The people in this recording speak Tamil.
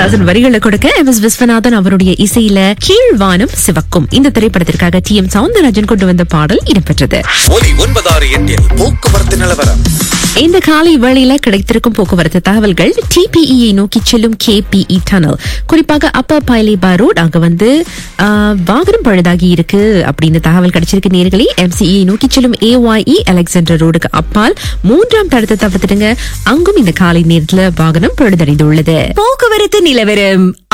கண்ணதாசன் வரிகளை கொடுக்க எம் எஸ் விஸ்வநாதன் அவருடைய இசையில கீழ்வானம் சிவக்கும் இந்த திரைப்படத்திற்காக டி எம் சவுந்தரராஜன் கொண்டு வந்த பாடல் இடம்பெற்றது ஒலி ஒன்பதாறு எட்டில் போக்குவரத்து நிலவரம் இந்த காலை வேளையில கிடைத்திருக்கும் போக்குவரத்து தகவல்கள் டிபிஇயை நோக்கி செல்லும் கேபிஇ டனல் குறிப்பாக அப்பர் பைலேபா ரோட் அங்க வந்து ஆ, வாகனம் பழுதாகி இருக்கு அப்படின்னு தகவல் கிடைச்சிருக்கு நேர்களே எம்சிஇ நோக்கி செல்லும் ஏஒய்இ அலெக்சாண்டர் ரோடுக்கு அப்பால் மூன்றாம் தடத்தை தவிர்த்துடுங்க அங்கும் இந்த காலை நேரத்துல வாகனம் பழுதடைந்துள்ளது போக்குவரத்து நிலவரம்